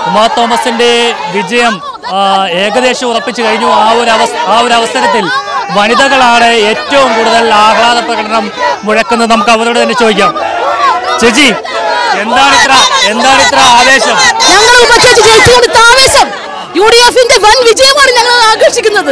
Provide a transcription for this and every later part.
ഉമാ തോമസിന്റെ വിജയം ആ, ഏകദേശം ഉറപ്പിച്ചു കഴിഞ്ഞു ആ ഒരു അവസ്ഥ ആ ഒരു അവസരത്തിൽ വനിതകളാണ് ഏറ്റവും കൂടുതൽ ആഹ്ലാദ പ്രകടനം മുഴക്കുന്നത് നമുക്ക് അവരോട് തന്നെ ചോദിക്കാം ചേച്ചി എന്താണ് ഇത്ര എന്താണ് ഇത്ര ആവേശം ഞങ്ങൾ ഉപചേച്ചി ജയിച്ചു കൊടുത്ത ആവേശം യു ഡി എഫിന്റെ വൻ വിജയമാണ് ഞങ്ങൾ ആഘോഷിക്കുന്നത്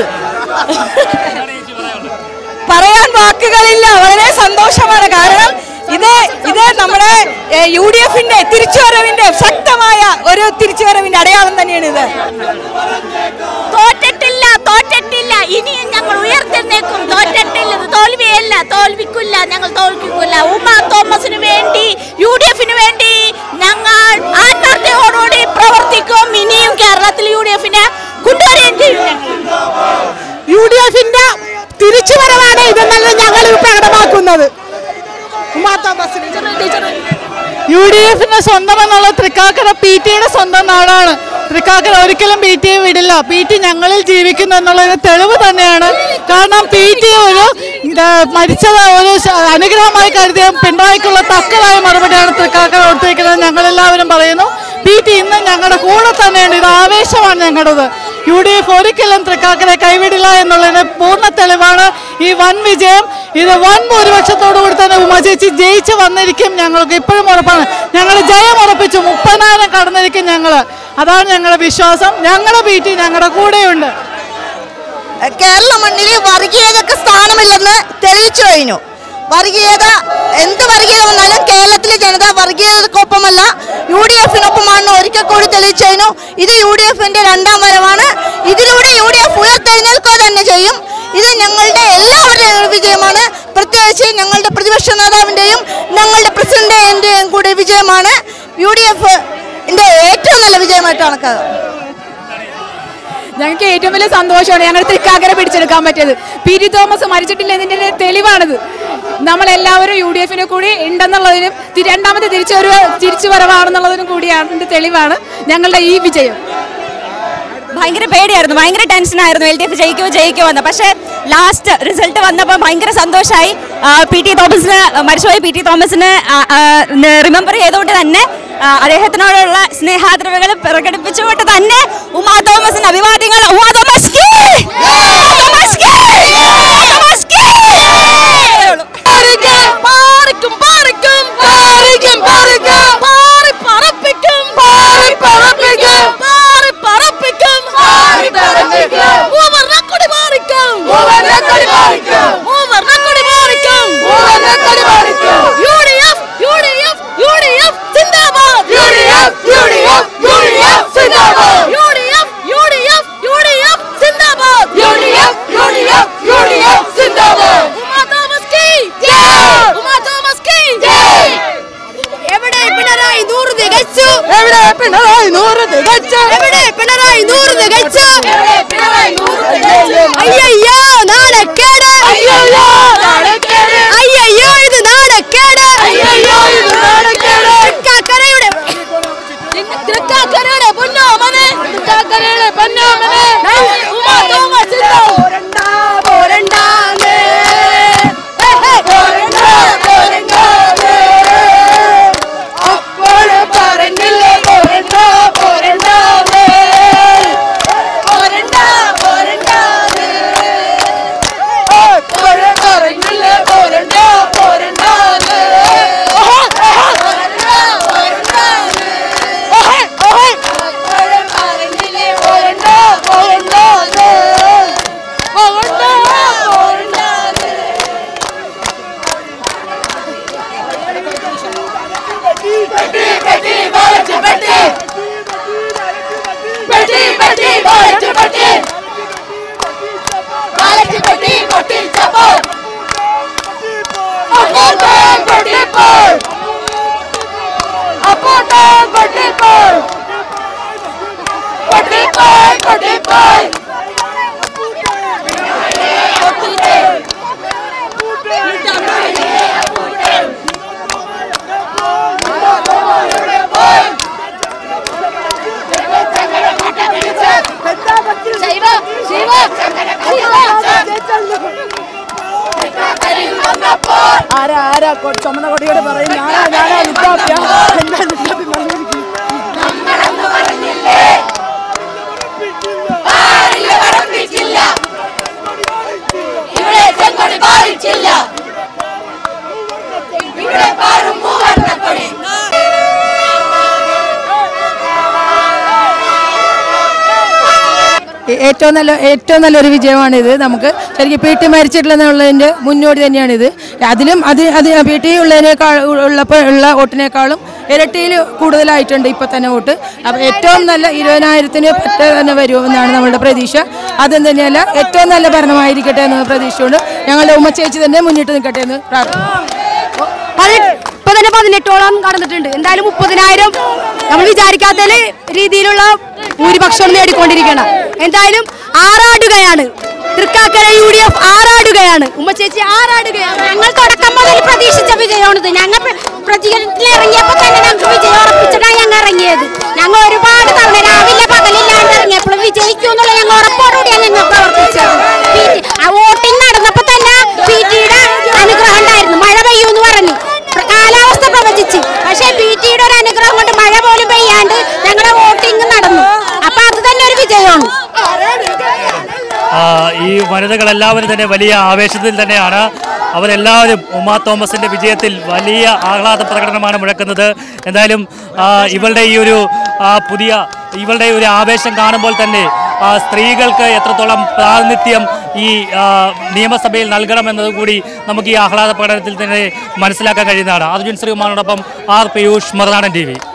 പറയാൻ വാക്കുകളില്ല വളരെ സന്തോഷമാണ് കാരണം ഇത് ഇത് നമ്മുടെ യു ഡി എഫിന്റെ തിരിച്ചുവരവിന്റെ ശക്തമായ ഒരു തിരിച്ചുവരവിന്റെ അടയാളം തന്നെയാണ് ഇത് തോറ്റിട്ടില്ല തോറ്റിട്ടില്ല ഇനിയും ഞങ്ങൾ ഉയർത്തെഴുന്നേക്കും തോറ്റിട്ടില്ല ഇത് തോൽവിയല്ല തോൽവിക്കില്ല ഞങ്ങൾ തോൽവിക്കില്ല ഉമ്മ തോമസിന് വേണ്ടി യു ഡി എഫിന് വേണ്ടി ഞങ്ങൾ ആത്മാർത്ഥയോടുകൂടി പ്രവർത്തിക്കും ഇനിയും കേരളത്തിൽ യു ഡി എഫിനെ കൊണ്ടുവരികയും ചെയ്യും ഞങ്ങൾ യു ഡി എഫിന്റെ തിരിച്ചുവരവാണ് ഇതെന്നല്ല ഞങ്ങൾ പ്രകടമാക്കുന്നത് യു ഡി എഫിന്റെ സ്വന്തം എന്നുള്ള തൃക്കാക്കര പി ടിയുടെ സ്വന്തം നാടാണ് തൃക്കാക്കര ഒരിക്കലും പി ടിയെ വിടില്ല പി ടി ഞങ്ങളിൽ ജീവിക്കുന്നു എന്നുള്ളതിന് തെളിവ് തന്നെയാണ് കാരണം പി ടി ഒരു ഇത് മരിച്ചത് ഒരു ശ- അനുഗ്രഹമായി കരുതിയ പിണറായിക്കുള്ള തക്കതായ മറുപടിയാണ് തൃക്കാക്കര കൊടുത്തിരിക്കുന്നത് ഞങ്ങളെല്ലാവരും പറയുന്നു പി ടി ഇന്നും ഞങ്ങളുടെ കൂടെ തന്നെയുണ്ട് ഇത് ആവേശമാണ് ഞങ്ങളുടേത് യു ഡി എഫ് ഒരിക്കലും തൃക്കാക്കരെ കൈവിടില്ല എന്നുള്ളതിന് പൂർണ്ണ തെളിവാണ് ഈ വൻ വിജയം ഇത് വൻ ഭൂരിപക്ഷത്തോടു കൂടി തന്നെ ഉമ ചേച്ചി ജയിച്ച് വന്നിരിക്കും ഞങ്ങൾക്ക് ഇപ്പോഴും ഉറപ്പാണ് ഞങ്ങൾ ജയം ഉറപ്പിച്ചു മുപ്പതിനായിരം കടന്നിരിക്കും ഞങ്ങൾ അതാണ് ഞങ്ങളുടെ വിശ്വാസം ഞങ്ങളുടെ പി ടി ഞങ്ങളുടെ കൂടെയുണ്ട് കേരള മണ്ണിൽ വർഗീയതക്ക് സ്ഥാനമില്ലെന്ന് തെളിയിച്ചു കഴിഞ്ഞു വർഗീയത എന്ത് വർഗീയത വന്നാലും കേരളത്തിലെ ജനത വർഗീയതക്കൊപ്പമല്ല യു ഡി എഫിനൊപ്പമാണെന്ന് ഒരിക്കൽ കൂടി തെളിയിച്ചു കഴിഞ്ഞു ഇത് യു ഡി എഫിന്റെ രണ്ടാം വരവാണ് ഇതിലൂടെ യു ഡി എഫ് ഉയർത്തെഴുന്നേൽക്കുക തന്നെ ചെയ്യും ഇത് ഞങ്ങളുടെ എല്ലാവരുടെയും ഒരു വിജയമാണ് പ്രത്യേകിച്ച് ഞങ്ങളുടെ പ്രതിപക്ഷ നേതാവിൻ്റെയും ഞങ്ങളുടെ പ്രസിഡന്റിന്റെയും കൂടി വിജയമാണ് യു ഡി എഫ് ഏറ്റവും നല്ല വിജയമായിട്ട് കണക്കാക്കുക ഞങ്ങൾക്ക് ഏറ്റവും വലിയ സന്തോഷമാണ് ഞങ്ങൾ തൃക്കാക്കര പിടിച്ചെടുക്കാൻ പറ്റിയത് പി ടി തോമസ് മരിച്ചിട്ടില്ല എന്നതിന്റെ തെളിവാണിത് നമ്മളെല്ലാവരും യു ഡി എഫിനെ കൂടി ഉണ്ടെന്നുള്ളതിനും തി- രണ്ടാമത്തെ തിരിച്ചു ഒരു തിരിച്ചു വരവാണെന്നുള്ളതിനും കൂടിയാണ് ഇതിന്റെ തെളിവാണ് ഞങ്ങളുടെ ഈ വിജയം ഭയങ്കര പേടിയായിരുന്നു ഭയങ്കര ടെൻഷനായിരുന്നു എൽ ഡി എഫ് ജയിക്കുമോ ജയിക്കുമോ എന്ന് പക്ഷേ ലാസ്റ്റ് റിസൾട്ട് വന്നപ്പോൾ ഭയങ്കര സന്തോഷമായി പി ടി തോമസിന് മരിച്ചുപോയ പി ടി തോമസിന് റിമെമ്പർ ചെയ്തുകൊണ്ട് തന്നെ ആ, അദ്ദേഹത്തിനോടുള്ള സ്നേഹാദരവുകൾ പ്രകടിപ്പിച്ചുകൊണ്ട് തന്നെ ഉമാ തോമസിന് അഭിവാദ്യങ്ങൾ ഉമാ തോമസ് കീ! ഉമാ തോമസ് കീ! ഉമാ തോമസ് കീ! പാറിക്കും പാറിക്കും പാറിക്കും പാറിക്കും പാറി പറപ്പിക്കും പാറി പറപ്പിക്കും പാറി പറപ്പിക്കും പാറി പറപ്പിക്കും മൂവർണ്ണക്കൊടി മാറിക്കും മൂവർണ്ണക്കൊടി മാറിക്കും മൂവർണ്ണക്കൊടി മാറിക്കും മൂവർണ്ണക്കൊടി മാറിക്കും യുഡിഎഫ് യുഡിഎഫ് യുഡിഎഫ് സിന്ദാബാദ് യുഡിഎഫ് യുഡിഎഫ് യുഡിഎഫ് സിന്ദാബാദ് യുഡിഎഫ് യുഡിഎഫ് യുഡിഎഫ് സിന്ദാബാദ് യുഡിഎഫ് യുഡിഎഫ് യുഡിഎഫ് സിന്ദാബാദ് ഉമാ തോമസ് കീ ജയ് ഉമാ തോമസ് കീ ജയ് എവിടെ പിണറായി നൂറ് തികച്ചു എവിടെ പിണറായി നൂറ് തികച്ചു എവിടെ പിണറായി നൂറ് തികച്ചു അയ്യോ നാണക്കേട് അയ്യോ നാണക്കേട് അയ്യോ ഇത് നാണക്കേട് അയ്യോ ഇത് നാണക്കേട് തൃക്കാക്കരയുടെ തൃക്കാക്കരയുടെ പൊന്നോമനെ തൃക്കാക്കരയുടെ പൊന്നോമനെ ഉമാ തോമസ് പോരണ്ടാ പോരണ്ടാന്നേ പോരണ്ടാ പോരണ്ടാന്നേ അപ്പോൾ പറഞ്ഞില്ലേ പോരണ്ടാ പോരണ്ടാന്നേ പോരണ്ടാ പോരണ്ടാന്നേ അപ്പോൾ പറഞ്ഞില്ലേ പോരണ്ടാ പോരണ്ടാന്നേ പോരണ്ടാ പോരണ്ടാന്നേ അപ്പോൾ പറഞ്ഞില്ലേ പോരണ്ടാ പോരണ്ടാന്നേ പോരണ്ടാ പോരണ്ടാന്നേ പെട്ടി വാച്ച് പെട്ടി പെട്ടി പെട്ടി വാച്ച് പെട്ടി വാച്ച് പെട്ടി പൊട്ടിച്ചപ്പോൾ അപ്പോട്ടെ പൊട്ടിപ്പോൾ അപ്പോട്ടെ പൊട്ടിപ്പോൾ പൊട്ടിപ്പോൾ പൊട്ടിപ്പോൾ ശൈവ ശിവ ആരാ ആരാ കൊ- ചുമന്ന കൊടിയോട് പറയും ഞാനാ ഞാനാ ലുട്ടാപ്പിയ എന്താ ലുട്ടാപ്പി പറഞ്ഞിരിക്കും ഏ- ഏറ്റവും നല്ല ഏറ്റവും നല്ലൊരു വിജയമാണിത് നമുക്ക് ശരിക്കും പി ടി മരിച്ചിട്ടില്ലെന്നുള്ളതിൻ്റെ മുന്നോടി തന്നെയാണിത് അതിലും അത് അത് പി ടി ഉള്ളതിനേക്കാൾ ഉള്ളപ്പോൾ ഉള്ള വോട്ടിനേക്കാളും ഇരട്ടിയിൽ കൂടുതലായിട്ടുണ്ട് ഇപ്പോൾ തന്നെ വോട്ട് അപ്പോൾ ഏറ്റവും നല്ല ഇരുപതിനായിരത്തിന് പറ്റ തന്നെ വരുമെന്നാണ് നമ്മളുടെ പ്രതീക്ഷ അതും തന്നെയല്ല ഏറ്റവും നല്ല ഭരണമായിരിക്കട്ടെ എന്ന പ്രതീക്ഷയുണ്ട് ഞങ്ങളുടെ ഉമ്മ ചേച്ചി തന്നെ മുന്നിട്ട് നിൽക്കട്ടെ എന്ന് പ്രാർത്ഥിക്കുന്നു ഇപ്പൊ തന്നെ പതിനെട്ടോളം കടന്നിട്ടുണ്ട് എന്തായാലും മുപ്പതിനായിരം നമ്മൾ വിചാരിക്കാത്ത രീതിയിലുള്ള ഭൂരിപക്ഷം നേടിക്കൊണ്ടിരിക്കണം എന്തായാലും ആറാടുകയാണ് തൃക്കാക്കര യു ഡി എഫ് ആറാടുകയാണ് ഉമ്മച്ചേച്ചി ആറാടുകയാണ് ഞങ്ങൾ തുടക്കം മുതൽ പ്രതീക്ഷിച്ച വിജയമാണിത് ഞങ്ങൾ പ്ര- പ്രതികരണത്തിൽ ഇറങ്ങിയപ്പോൾ തന്നെ ഞങ്ങൾക്ക് വിജയം ഉറപ്പിച്ചിട്ടാണ് ഞങ്ങൾ ഇറങ്ങിയത് ഞങ്ങൾ ഒരുപാട് തവണ രാവിലെ പകലില്ലാണ്ട് ഇറങ്ങിയപ്പോൾ വിജയിക്കും എന്നുള്ള ഞങ്ങൾ ഉറപ്പോടുകൂടിയാണ് ഞങ്ങൾ പ്രവർത്തിച്ചത് PT ആ വോട്ടിംഗ് നടന്നപ്പോൾ തന്നെ പി ടിയുടെ അനുഗ്രഹം ഉണ്ടായിരുന്നു മഴ പെയ്യൂന്ന് പറഞ്ഞു പ്ര- കാലാവസ്ഥ പ്രവചിച്ച് പക്ഷേ പി ടിയുടെ ഒരു അനുഗ്രഹം കൊണ്ട് മഴ പോലും പെയ്യാണ്ട് ഞങ്ങളുടെ വോട്ടിംഗ് നടന്നു അപ്പൊ അത് തന്നെ ഒരു വിജയമാണ് ആ, ഈ വനിതകൾ എല്ലാവരും തന്നെ വലിയ ആവേശത്തിൽ തന്നെയാണ് അവരെല്ലാവരും ഉമാ തോമസിന്റെ വിജയത്തിൽ വലിയ ആഹ്ലാദ പ്രകടനമാണ് മുഴക്കുന്നത് എന്തായാലും ആ, ഇവളുടെ ഈ ഒരു ആ, പുതിയ ഇവളുടെ ഒരു ആവേശം കാണുമ്പോൾ തന്നെ ആ, സ്ത്രീകൾക്ക് എത്രത്തോളം പ്രാതിനിധ്യം ഈ ആ, നിയമസഭയിൽ നൽകണമെന്നത് കൂടി നമുക്ക് ഈ ആഹ്ലാദ പ്രകടനത്തിൽ തന്നെ മനസ്സിലാക്കാൻ കഴിയുന്നതാണ് അർജുൻ ശ്രീകുമാറിനോടൊപ്പം ആർ പീയൂഷ് മറുനാടൻ ടി